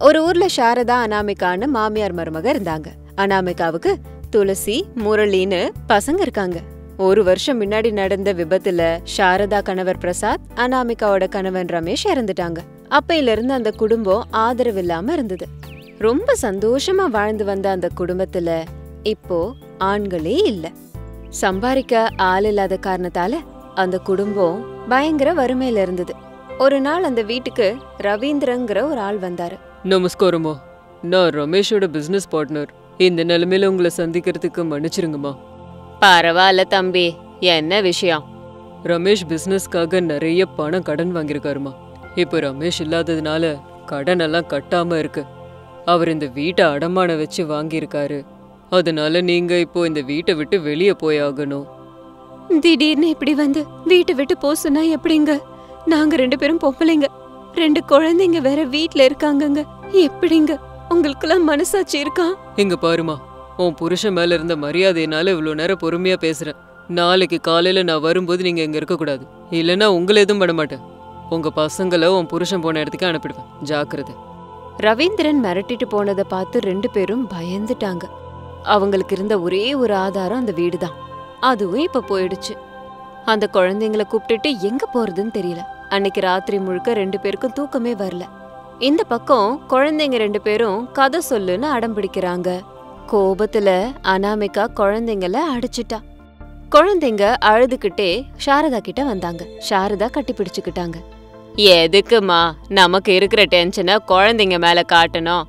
ஒரு ஊர்ல சாரதா அனாமிகான்னு மாமியார் மருமக இருந்தாங்க அனாமிகாவுக்கு துளசி முரளின்னு பசங்க இருக்காங்க ஒரு வருஷம் முன்னாடி நடந்த விபத்துல சாரதா கணவர் பிரசாத் அனாமிகாவோட கணவன் ரமேஷ் இறந்துட்டாங்க அப்பையில இருந்து அந்த குடும்பம் ஆதரவு இல்லாம இருந்தது ரொம்ப சந்தோஷமா வாழ்ந்து வந்த அந்த குடும்பத்துல இப்போ ஆண்களே இல்ல சம்பாதிக்க ஆள் இல்லாத காரணத்தால அந்த குடும்பம் பயங்கர வறுமையில இருந்தது ஒரு நாள் அந்த வீட்டுக்கு ரவீந்திரங்கிற ஒரு ஆள் வந்தாரு நமஸ்காரம்மா நான் ரமேஷோட பிசினஸ் பார்ட்னர் இந்த நிலைமையில உங்களை சந்திக்கிறதுக்கு மன்னிச்சிருங்கம்மா பரவாயில்ல தம்பி என்ன விஷயம் ரமேஷ் பிசினஸ்க்காக நிறைய பணம் கடன் வாங்கியிருக்காருமா இப்போ ரமேஷ் இல்லாததுனால கடன் எல்லாம் கட்டாம இருக்கு அவர் இந்த வீட்டை அடமானம் வச்சு வாங்கியிருக்காரு அதனால நீங்க இப்போ இந்த வீட்டை விட்டு வெளியே போய் ஆகணும் திடீர்னு இப்படி வந்து வீட்டை விட்டு போ சொன்னா எப்படிங்க நாங்க ரெண்டு பேரும் பொம்பளைங்க ரெண்டு குழந்தைங்க வேற வீட்ல இருக்காங்கங்க எப்படிங்க உங்களுக்கெல்லாம் மனசாட்சி இருக்கா இங்க பாருமா உன் புருஷன் மேல இருந்த மரியாதையினால இவ்வளோ நேரம் பொறுமையா பேசுறேன் நாளைக்கு காலையில நான் வரும்போது நீங்க இங்க இருக்கக்கூடாது இல்லைன்னா உங்களை எதுவும் பண்ண மாட்டேன் உங்க பசங்களை உன் புருஷன் போன இடத்துக்கு அனுப்பிடுவேன் ஜாக்கிரதை ரவீந்திரன் மிரட்டிட்டு போனதை பார்த்து ரெண்டு பேரும் பயந்துட்டாங்க அவங்களுக்கு இருந்த ஒரே ஒரு ஆதாரம் அந்த வீடுதான் அதுவும் இப்ப போயிடுச்சு அந்த குழந்தைங்கள கூப்பிட்டுட்டு எங்க போறதுன்னு தெரியல அன்னைக்கு ராத்திரி முழுக்க ரெண்டு பேருக்கும் தூக்கமே வரல இந்த பக்கம் குழந்தைங்க ரெண்டு பேரும் கதை சொல்லுன்னு அடம் பிடிக்கிறாங்க கோபத்துல அனாமிகா குழந்தைங்கள அடிச்சிட்டா குழந்தைங்க அழுதுகிட்டே சாரதா கிட்ட வந்தாங்க சாரதா கட்டி பிடிச்சுக்கிட்டாங்க எதுக்குமா நமக்கு இருக்கிற டென்ஷனை குழந்தைங்க மேல காட்டணும்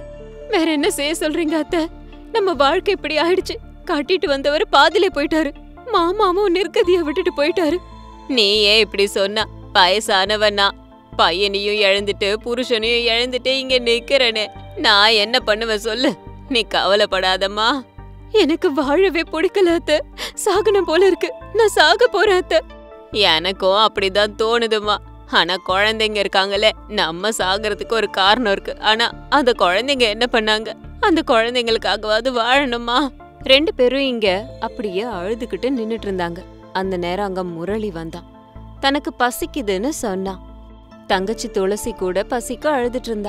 வேற என்ன செய்ய சொல்றீங்க அத்தை நம்ம வாழ்க்கை இப்படி ஆயிடுச்சு காட்டிட்டு வந்தவர் பாதியிலே போயிட்டாரு மாமாவும் நிற்கதிய விட்டுட்டு போயிட்டாரு நீ ஏன் இப்படி சொன்னா வயசானவனா பையனையும் இழந்துட்டு புருஷனையும் இழந்துட்டு இங்க நிக்கிறனே நான் என்ன பண்ணுவேன் சொல்லு நீ கவலைப்படாதம்மா எனக்கு வாழவே பிடிக்கல அத்தை சாகணும் போல இருக்கு நான் சாக போறேன் அத்தை எனக்கும் அப்படிதான் தோணுதுமா ஆனா குழந்தைங்க இருக்காங்களே நம்ம சாகிறதுக்கு ஒரு காரணம் இருக்கு ஆனா அந்த குழந்தைங்க என்ன பண்ணாங்க அந்த குழந்தைங்களுக்காகவாது வாழணுமா ரெண்டு பேரும் இங்க அப்படியே அழுதுகிட்டு நின்னுட்டு இருந்தாங்க அந்த நேரம் அங்க முரளி வந்தான் தனக்கு பசிக்குதுன்னு சொன்னான் தங்கச்சி துளசி கூட பசிக்க அழுதுட்டு இருந்தா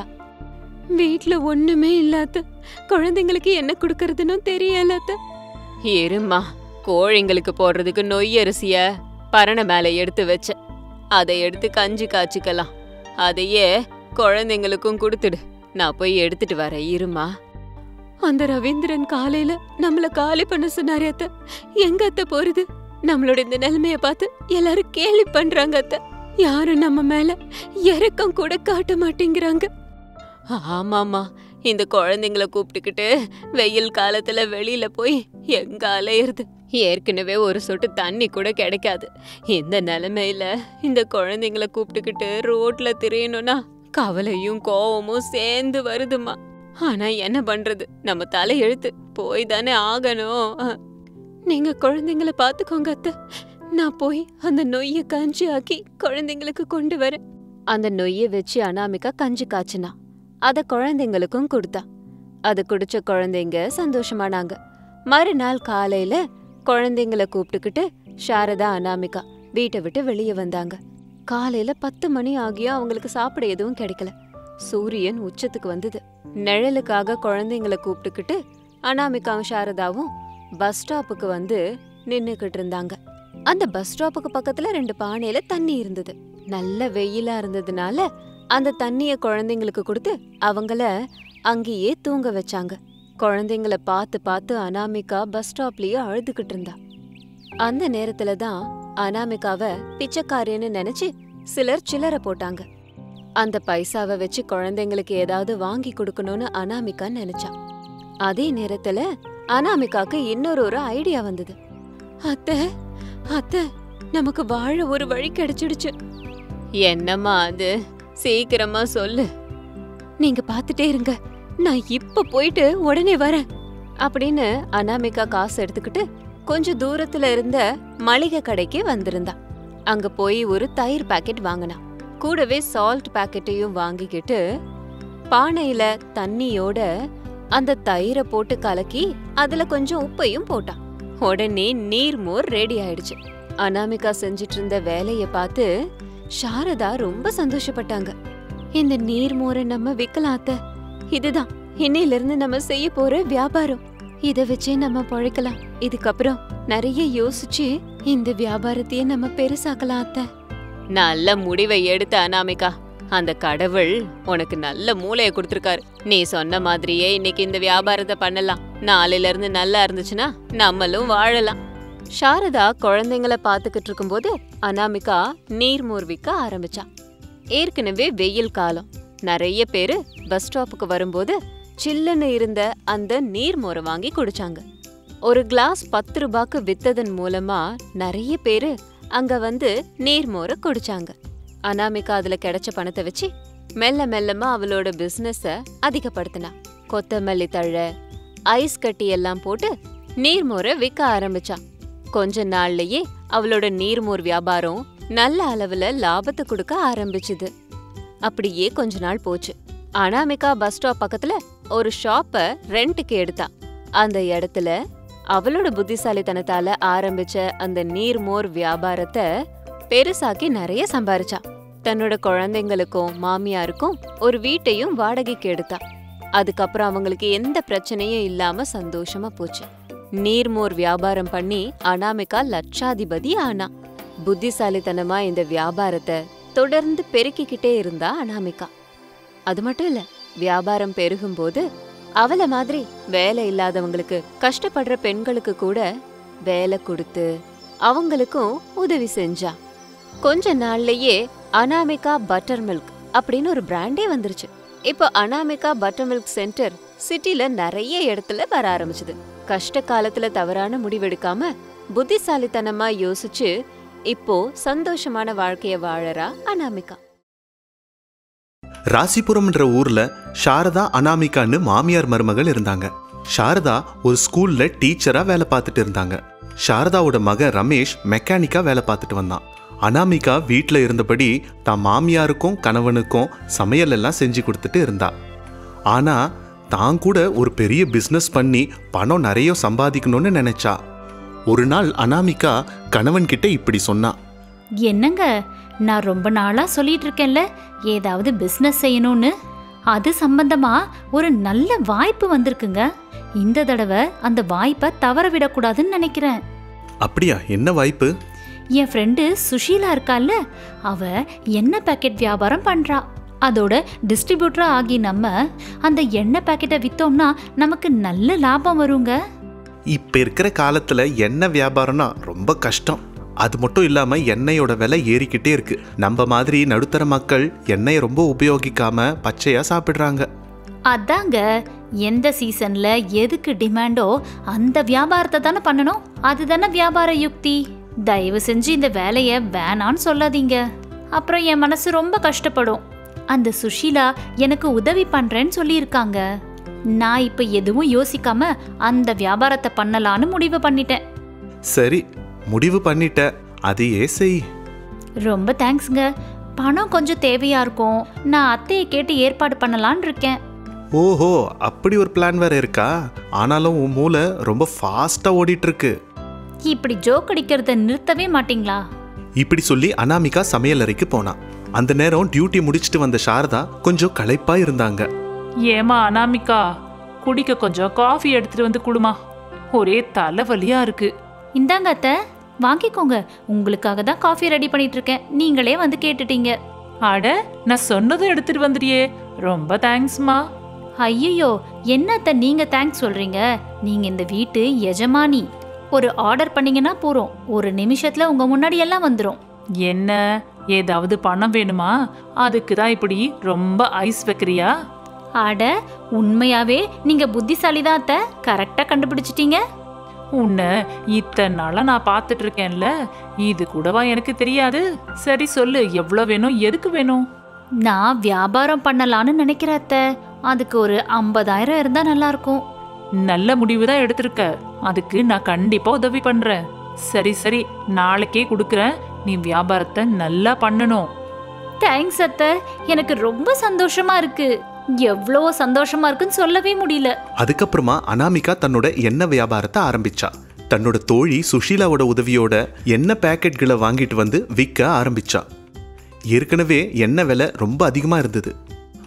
வீட்ல ஒண்ணுமே இல்லாத குழந்தைங்களுக்கு என்ன கொடுக்கறதுன்னு தெரியலாத இருமா கோழிங்களுக்கு போடுறதுக்கு நொய் அரிசிய பரண மேல எடுத்து வச்ச அதை எடுத்து கஞ்சி காய்ச்சிக்கலாம் அதையே குழந்தைங்களுக்கும் கொடுத்துடு நான் போய் எடுத்துட்டு வரேன் இருமா அந்த ரவீந்திரன் காலையில நம்மள காலி பண்ண சொன்னாரு அத்த எங்க அத்த போறது நம்மளோட இந்த நிலைமைய பார்த்து எல்லாரும் கேலி பண்றாங்க அத்த யாரும் நம்ம மேல இறக்கம் கூட காட்ட மாட்டேங்கிறாங்க ஆமாமா இந்த குழந்தைங்கள கூப்பிட்டுக்கிட்டு வெயில் காலத்துல வெளியில போய் எங்க அலையிறது ஏற்கனவே ஒரு சொட்டு தண்ணி கூட கிடைக்காது இந்த நிலைமையில இந்த குழந்தைங்கள கூப்பிட்டுக்கிட்டு ரோட்ல திரியணும்னா கவலையும் கோவமும் சேர்ந்து வருதுமா ஆனா என்ன பண்றது நம்ம தலை எழுத்து போய் தானே ஆகணும் அஹ். நீங்க குழந்தைங்கள பாத்துக்கோங்க அத்தை நான் போய் அந்த நொய்ய கஞ்சி ஆக்கி குழந்தைங்களுக்கு கொண்டு வரேன் அந்த நொய்ய வச்சு அனாமிகா கஞ்சி காய்ச்சினா அத குழந்தைங்களுக்கும் கொடுத்தா அது குடிச்ச குழந்தைங்க சந்தோஷமானாங்க மறுநாள் காலையில குழந்தைங்கள கூப்பிட்டுக்கிட்டு சாரதா அனாமிகா வீட்டை விட்டு வெளியே வந்தாங்க காலையில பத்து மணி ஆகியும் அவங்களுக்கு சாப்பிட எதுவும் கிடைக்கல சூரியன் உச்சத்துக்கு வந்தது நிழலுக்காக குழந்தைங்கள கூப்பிட்டுக்கிட்டு அனாமிகாவும் சாரதாவும் பஸ் ஸ்டாப்புக்கு வந்து நின்னுக்கிட்டு இருந்தாங்க அந்த பஸ் ஸ்டாப்புக்கு பக்கத்துல ரெண்டு பானையில தண்ணி இருந்தது நல்ல வெயிலா இருந்ததுனால அந்த தண்ணிய குழந்தைங்களுக்கு கொடுத்து அவங்கள அங்கேயே தூங்க வச்சாங்க குழந்தைங்கள பார்த்து பார்த்து அனாமிகா பஸ் ஸ்டாப்லயே அழுதுகிட்டு இருந்தா அந்த நேரத்துல தான் அனாமிகாவ பிச்சைக்காரின்னு நினைச்சு சிலர் சில்லறை போட்டாங்க அந்த பைசாவை வச்சு குழந்தைங்களுக்கு ஏதாவது வாங்கி கொடுக்கணும்னு அனாமிகா நினைச்சா அதே நேரத்துல அனாமிகாக்கு இன்னொரு ஒரு ஐடியா வந்தது அத்தை அத்தை நமக்கு வாழ ஒரு வழி கிடைச்சிடுச்சு என்னம்மா அது சீக்கிரமா சொல்லு நீங்க பாத்துட்டே இருங்க நான் இப்ப போயிட்டு உடனே வரேன் அப்படின்னு அனாமிகா காசு எடுத்துக்கிட்டு கொஞ்சம் தூரத்துல இருந்த மளிகை கடைக்கு வந்திருந்தா அங்க போய் ஒரு தயிர் பாக்கெட் வாங்கினா கூடவே சால்ட் பாக்கெட்டையும் வாங்கிக்கிட்டு பானையில தண்ணியோட அந்த தயிரை போட்டு கலக்கி அதுல கொஞ்சம் உப்பையும் போட்டான் உடனே நீர்மோர் ரெடி ஆயிடுச்சு அனாமிகா செஞ்சிட்டு இருந்த வேலைய பார்த்து சாரதா ரொம்ப சந்தோஷப்பட்டாங்க இந்த நீர்மோரை நம்ம விக்கலாம் அத்தை இதுதான் இன்னையில இருந்து நம்ம செய்ய போற வியாபாரம் இத வச்சே நம்ம பழைக்கலாம் இதுக்கப்புறம் நிறைய யோசிச்சு இந்த வியாபாரத்தையே நம்ம பெருசாக்கலாம் அத்தை நல்ல முடிவை எடுத்த அனாமிகா அந்த கடவுள் உனக்கு நல்ல மூளைய கொடுத்துருக்காரு நீ சொன்ன மாதிரியே இன்னைக்கு இந்த வியாபாரத்தை பண்ணலாம் நாளையில இருந்து நல்லா இருந்துச்சுன்னா நம்மளும் வாழலாம் சாரதா குழந்தைங்கள பாத்துக்கிட்டு இருக்கும்போது அனாமிகா நீர்மோர் விற்க ஆரம்பிச்சா ஏற்கனவே வெயில் காலம் நிறைய பேரு பஸ் ஸ்டாப்புக்கு வரும்போது சில்லுன்னு இருந்த அந்த நீர்மோரை வாங்கி குடிச்சாங்க ஒரு கிளாஸ் பத்து ரூபாய்க்கு வித்ததன் மூலமா நிறைய பேரு அங்க வந்து நீர்மோரை குடிச்சாங்க அனாமிகா அதுல கிடைச்ச பணத்தை வச்சு மெல்ல மெல்லமா அவளோட பிசினஸ அதிகப்படுத்தினா கொத்தமல்லி தழை ஐஸ் கட்டி எல்லாம் போட்டு நீர்மோரை விற்க ஆரம்பிச்சா கொஞ்ச நாள்லயே அவளோட நீர்மோர் வியாபாரம் நல்ல அளவுல லாபத்தை கொடுக்க ஆரம்பிச்சுது அப்படியே கொஞ்ச நாள் போச்சு அனாமிகா பஸ் ஸ்டாப் பக்கத்துல ஒரு ஷாப்ப ரெண்ட்டுக்கு எடுத்தா அந்த இடத்துல அவளோட புத்திசாலித்தனத்தால ஆரம்பிச்ச அந்த நீர்மோர் வியாபாரத்தை பெருசாக்கி நிறைய சம்பாரிச்சா தன்னோட குழந்தைங்களுக்கும் மாமியாருக்கும் ஒரு வீட்டையும் வாடகைக்கு எடுத்தா அதுக்கப்புறம் அவங்களுக்கு எந்த பிரச்சனையும் இல்லாம சந்தோஷமா போச்சு நீர்மோர் வியாபாரம் பண்ணி அனாமிகா லட்சாதிபதி ஆனா புத்திசாலித்தனமா இந்த வியாபாரத்தை தொடர்ந்து பெருக்கிக்கிட்டே இருந்தா அனாமிகா அது மட்டும் இல்ல வியாபாரம் பெருகும்போது அவள மாதிரி வேலை இல்லாதவங்களுக்கு கஷ்டப்படுற பெண்களுக்கு கூட வேலை கொடுத்து அவங்களுக்கும் உதவி செஞ்சா கொஞ்ச நாள்லயே அனாமிகா பட்டர் மில்க் அப்படின்னு ஒரு பிராண்டே வந்துருச்சு இப்போ அனாமிகா பட்டர் மில்க் சென்டர் சிட்டில நிறைய இடத்துல வர ஆரம்பிச்சது கஷ்ட காலத்துல தவறான முடிவெடுக்காம புத்திசாலித்தனமா யோசிச்சு இப்போ சந்தோஷமான வாழ்க்கைய வாழறா அனாமிகா ராசிபுரம்ன்ற ஊர்ல சாரதா அனாமிகான்னு மாமியார் மருமகள் இருந்தாங்க சாரதா ஒரு ஸ்கூல்ல டீச்சரா வேலை பார்த்துட்டு இருந்தாங்க சாரதாவோட மகன் ரமேஷ் மெக்கானிக்கா வேலை பார்த்துட்டு வந்தான் அனாமிகா வீட்டில் இருந்தபடி தான் மாமியாருக்கும் கணவனுக்கும் சமையல் எல்லாம் செஞ்சு கொடுத்துட்டு இருந்தா ஆனா தான் கூட ஒரு பெரிய பிஸ்னஸ் பண்ணி பணம் நிறைய சம்பாதிக்கணும்னு நினைச்சா ஒரு நாள் அனாமிகா கணவன்கிட்ட இப்படி சொன்னா என்னங்க நான் ரொம்ப நாளா சொல்லிட்டு இருக்கேன்ல ஏதாவது பிசினஸ் செய்யணும்னு அது சம்பந்தமா ஒரு நல்ல வாய்ப்பு வந்திருக்குங்க இந்த தடவை அந்த வாய்ப்பை தவற விடக்கூடாதுன்னு நினைக்கிறேன் அப்படியா என்ன வாய்ப்பு என் ஃப்ரெண்டு சுஷீலா இருக்கால்ல அவ எண்ணெய் பாக்கெட் வியாபாரம் பண்றா அதோட டிஸ்ட்ரிபியூட்டரா ஆகி நம்ம அந்த எண்ணெய் பாக்கெட்டை வித்தோம்னா நமக்கு நல்ல லாபம் வருங்க இப்ப இருக்கிற காலத்துல எண்ணெய் வியாபாரம்னா ரொம்ப கஷ்டம் அது மட்டும் இல்லாம எண்ணெயோட விலை ஏறிக்கிட்டே இருக்கு நம்ம மாதிரி நடுத்தர மக்கள் எண்ணெயை ரொம்ப உபயோகிக்காம பச்சையா சாப்பிடுறாங்க அதாங்க எந்த சீசன்ல எதுக்கு டிமாண்டோ அந்த வியாபாரத்தை தானே பண்ணணும் அதுதானே வியாபார யுக்தி தயவு செஞ்சு இந்த வேலைய வேணான்னு சொல்லாதீங்க அப்புறம் என் மனசு ரொம்ப கஷ்டப்படும் அந்த சுஷீலா எனக்கு உதவி பண்றேன்னு சொல்லியிருக்காங்க நான் இப்ப எதுவும் யோசிக்காம அந்த வியாபாரத்தை பண்ணலான்னு முடிவு பண்ணிட்டேன் சரி முடிவு பண்ணிட்ட அதையே செய் ரொம்ப தேங்க்ஸ்ங்க பணம் கொஞ்சம் தேவையா இருக்கும் நான் அத்தையை கேட்டு ஏற்பாடு பண்ணலான்னு இருக்கேன் ஓஹோ அப்படி ஒரு பிளான் வேற இருக்கா ஆனாலும் உன் மூளை ரொம்ப ஃபாஸ்டா ஓடிட்டு இருக்கு இப்படி ஜோக் அடிக்கிறத நிறுத்தவே மாட்டீங்களா இப்படி சொல்லி அனாமிகா சமையல் அறைக்கு போனா அந்த நேரம் டியூட்டி முடிச்சிட்டு வந்த சாரதா கொஞ்சம் களைப்பா இருந்தாங்க ஏமா அனாமிகா குடிக்க கொஞ்சம் காஃபி எடுத்துட்டு வந்து குடுமா ஒரே தலைவலியா இருக்கு இந்தாங்க அத்தை வாங்கிக்கோங்க உங்களுக்காக தான் காஃபி ரெடி பண்ணிட்டு இருக்கேன் நீங்களே வந்து கேட்டுட்டீங்க அட நான் சொன்னதும் எடுத்துட்டு வந்துட்டியே ரொம்ப தேங்க்ஸ்மா ஐயோ என்ன அத்தை நீங்க தேங்க்ஸ் சொல்றீங்க நீங்க இந்த வீட்டு எஜமானி ஒரு ஆர்டர் பண்ணீங்கன்னா போறோம் ஒரு நிமிஷத்துல உங்க முன்னாடி எல்லாம் வந்துரும் என்ன ஏதாவது பணம் வேணுமா அதுக்கு தான் இப்படி ரொம்ப ஐஸ் வைக்கிறியா அட உண்மையாவே நீங்க புத்திசாலி தான் அத்தை கரெக்டா கண்டுபிடிச்சிட்டீங்க உன்னை இத்தனை நாளா நான் பார்த்துட்டு இருக்கேன்ல இது கூடவா எனக்கு தெரியாது சரி சொல்லு எவ்வளோ வேணும் எதுக்கு வேணும் நான் வியாபாரம் பண்ணலான்னு நினைக்கிறேன் அத்தை அதுக்கு ஒரு ஐம்பதாயிரம் இருந்தா நல்லா இருக்கும் நல்ல முடிவு தான் எடுத்திருக்க அதுக்கு நான் கண்டிப்பா உதவி பண்றேன் சரி சரி நாளைக்கே கொடுக்குறேன் நீ வியாபாரத்தை நல்லா பண்ணணும் தேங்க்ஸ் அத்தை எனக்கு ரொம்ப சந்தோஷமா இருக்கு எவ்வளோ சந்தோஷமா இருக்குன்னு சொல்லவே முடியல அதுக்கப்புறமா அனாமிகா தன்னோட எண்ணெய் வியாபாரத்தை ஆரம்பிச்சா தன்னோட தோழி சுஷீலாவோட உதவியோட எண்ணெய் பேக்கெட்களை வாங்கிட்டு வந்து விற்க ஆரம்பிச்சா ஏற்கனவே எண்ணெய் விலை ரொம்ப அதிகமாக இருந்தது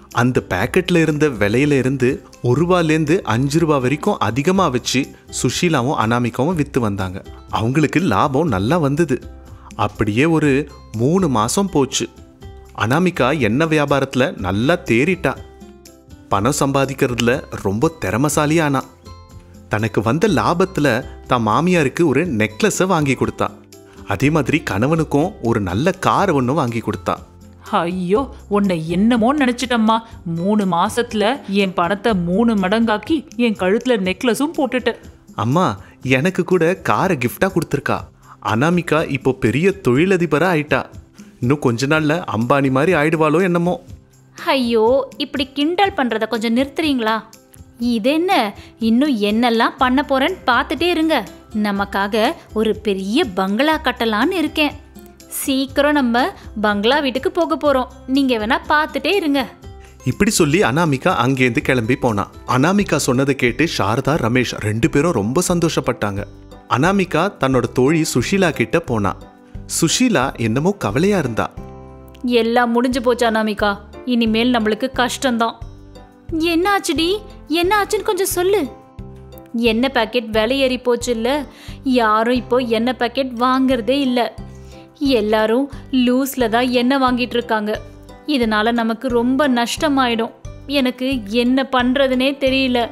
அந்த பேக்கெட்ல இருந்த விலையில இருந்து ஒரு ரூபாலேருந்து அஞ்சு ரூபா வரைக்கும் அதிகமாக வச்சு சுஷீலாவும் அனாமிகாவும் விற்று வந்தாங்க அவங்களுக்கு லாபம் நல்லா வந்தது அப்படியே ஒரு மூணு மாதம் போச்சு அனாமிகா எண்ணெய் வியாபாரத்தில் நல்லா தேறிட்டா பணம் சம்பாதிக்கிறதுல ரொம்ப திறமசாலியானா தனக்கு வந்த லாபத்தில் தான் மாமியாருக்கு ஒரு நெக்லஸை வாங்கி கொடுத்தா அதே மாதிரி கணவனுக்கும் ஒரு நல்ல கார் ஒன்று வாங்கி கொடுத்தா ஐயோ உன்னை என்னமோ நினைச்சிட்டம்மா மூணு மாசத்துல என் பணத்தை மூணு மடங்காக்கி என் கழுத்துல நெக்லஸும் போட்டுட்ட அம்மா எனக்கு கூட காரை கிஃப்டாக கொடுத்துருக்கா அனாமிகா இப்போ பெரிய தொழிலதிபராக ஆயிட்டா இன்னும் கொஞ்ச நாள்ல அம்பானி மாதிரி ஆயிடுவாளோ என்னமோ ஐயோ இப்படி கிண்டல் பண்றத கொஞ்சம் நிறுத்துறீங்களா இது என்ன இன்னும் என்னெல்லாம் பண்ண போறேன்னு பார்த்துட்டே இருங்க நமக்காக ஒரு பெரிய பங்களா கட்டலான்னு இருக்கேன் சீக்கிரம் நம்ம பங்களா வீட்டுக்கு போக போறோம் நீங்க வேணா பார்த்துட்டே இருங்க இப்படி சொல்லி அனாமிகா அங்கேருந்து கிளம்பி போனா அனாமிகா சொன்னதை கேட்டு சாரதா ரமேஷ் ரெண்டு பேரும் ரொம்ப சந்தோஷப்பட்டாங்க அனாமிகா தன்னோட தோழி சுஷீலா கிட்ட போனா சுஷீலா என்னமோ கவலையா இருந்தா எல்லாம் முடிஞ்சு போச்சு அனாமிகா இனிமேல் நம்மளுக்கு கஷ்டம்தான் என்ன ஆச்சுடி என்ன ஆச்சுன்னு கொஞ்சம் சொல்லு எண்ணெய் பாக்கெட் விலை ஏறி போச்சு இல்ல யாரும் இப்போ எண்ணெய் பாக்கெட் வாங்குறதே இல்லை எல்லாரும் லூஸ்ல தான் எண்ணெய் வாங்கிட்டு இருக்காங்க இதனால நமக்கு ரொம்ப நஷ்டமாயிடும் எனக்கு என்ன பண்றதுனே தெரியல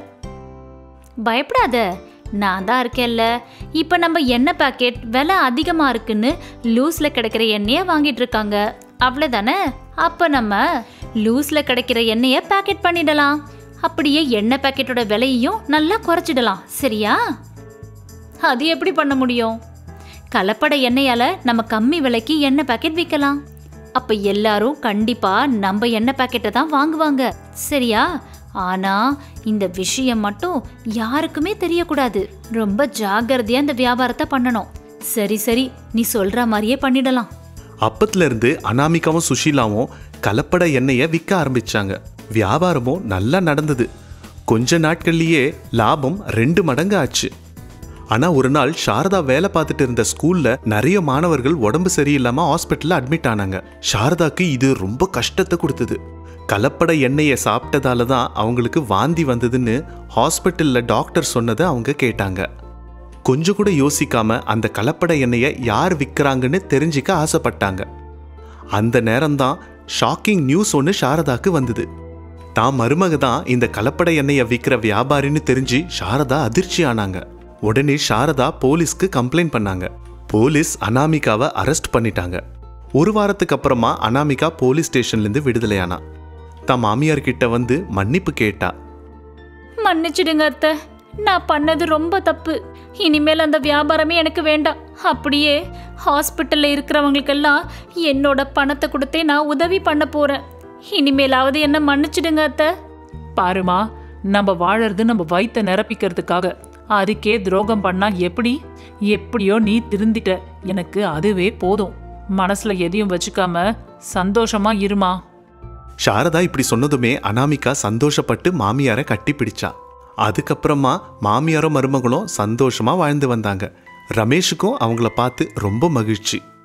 பயப்படாத நான் தான் இருக்கேன்ல இப்போ நம்ம எண்ணெய் பாக்கெட் விலை அதிகமாக இருக்குன்னு லூஸில் கிடைக்கிற எண்ணெயை வாங்கிட்டு இருக்காங்க அவ்வளோதானே அப்போ நம்ம லூஸில் கிடைக்கிற எண்ணெயை பேக்கெட் பண்ணிடலாம் அப்படியே எண்ணெய் பாக்கெட்டோட விலையையும் நல்லா குறைச்சிடலாம் சரியா அது எப்படி பண்ண முடியும் கலப்பட எண்ணெயால் நம்ம கம்மி விலைக்கு எண்ணெய் பாக்கெட் விற்கலாம் அப்போ எல்லாரும் கண்டிப்பாக நம்ம எண்ணெய் பாக்கெட்டை தான் வாங்குவாங்க சரியா ஆனா இந்த விஷயம் மட்டும் யாருக்குமே தெரியக்கூடாது ரொம்ப ஜாக்கிரதையா இந்த வியாபாரத்தை பண்ணணும் சரி சரி நீ சொல்ற மாதிரியே பண்ணிடலாம் அப்பத்துல இருந்து அனாமிகாவும் சுஷீலாவும் கலப்பட எண்ணெயை விற்க ஆரம்பிச்சாங்க வியாபாரமும் நல்லா நடந்தது கொஞ்ச நாட்கள்லயே லாபம் ரெண்டு மடங்கு ஆச்சு ஆனா ஒரு நாள் சாரதா வேலை பார்த்துட்டு இருந்த ஸ்கூல்ல நிறைய மாணவர்கள் உடம்பு சரியில்லாம ஹாஸ்பிட்டல்ல அட்மிட் ஆனாங்க சாரதாக்கு இது ரொம்ப கஷ்டத்தை கொடுத்தது கலப்பட எண்ணெயை சாப்பிட்டதால தான் அவங்களுக்கு வாந்தி வந்ததுன்னு ஹாஸ்பிட்டல்ல டாக்டர் சொன்னதை அவங்க கேட்டாங்க கொஞ்சம் கூட யோசிக்காம அந்த கலப்பட எண்ணெயை யார் விற்கிறாங்கன்னு தெரிஞ்சுக்க ஆசைப்பட்டாங்க அந்த நேரம்தான் ஷாக்கிங் நியூஸ் ஒன்று சாரதாக்கு வந்தது தான் மருமக தான் இந்த கலப்பட எண்ணெயை விற்கிற வியாபாரின்னு தெரிஞ்சு சாரதா அதிர்ச்சி ஆனாங்க உடனே சாரதா போலீஸ்க்கு கம்ப்ளைண்ட் பண்ணாங்க போலீஸ் அனாமிகாவை அரெஸ்ட் பண்ணிட்டாங்க ஒரு வாரத்துக்கு அப்புறமா அனாமிகா போலீஸ் ஸ்டேஷன்லேருந்து விடுதலையானா தான் மாமியார் கிட்ட வந்து மன்னிப்பு கேட்டா மன்னிச்சிடுங்க அத்தை நான் பண்ணது ரொம்ப தப்பு இனிமேல் அந்த வியாபாரமே எனக்கு வேண்டாம் அப்படியே ஹாஸ்பிட்டல்ல இருக்கிறவங்களுக்கெல்லாம் என்னோட பணத்தை கொடுத்தே நான் உதவி பண்ண போறேன் இனிமேலாவது என்ன மன்னிச்சிடுங்க அத்தை பாருமா நம்ம வாழறது நம்ம வயித்தை நிரப்பிக்கிறதுக்காக அதுக்கே துரோகம் பண்ணா எப்படி எப்படியோ நீ திருந்திட்ட எனக்கு அதுவே போதும் மனசுல எதையும் வச்சுக்காம சந்தோஷமா இருமா சாரதா இப்படி சொன்னதுமே அனாமிகா சந்தோஷப்பட்டு மாமியாரை கட்டி பிடிச்சா அதுக்கப்புறமா மாமியாரும் மருமகளும் சந்தோஷமா வாழ்ந்து வந்தாங்க ரமேஷுக்கும் அவங்கள பார்த்து ரொம்ப மகிழ்ச்சி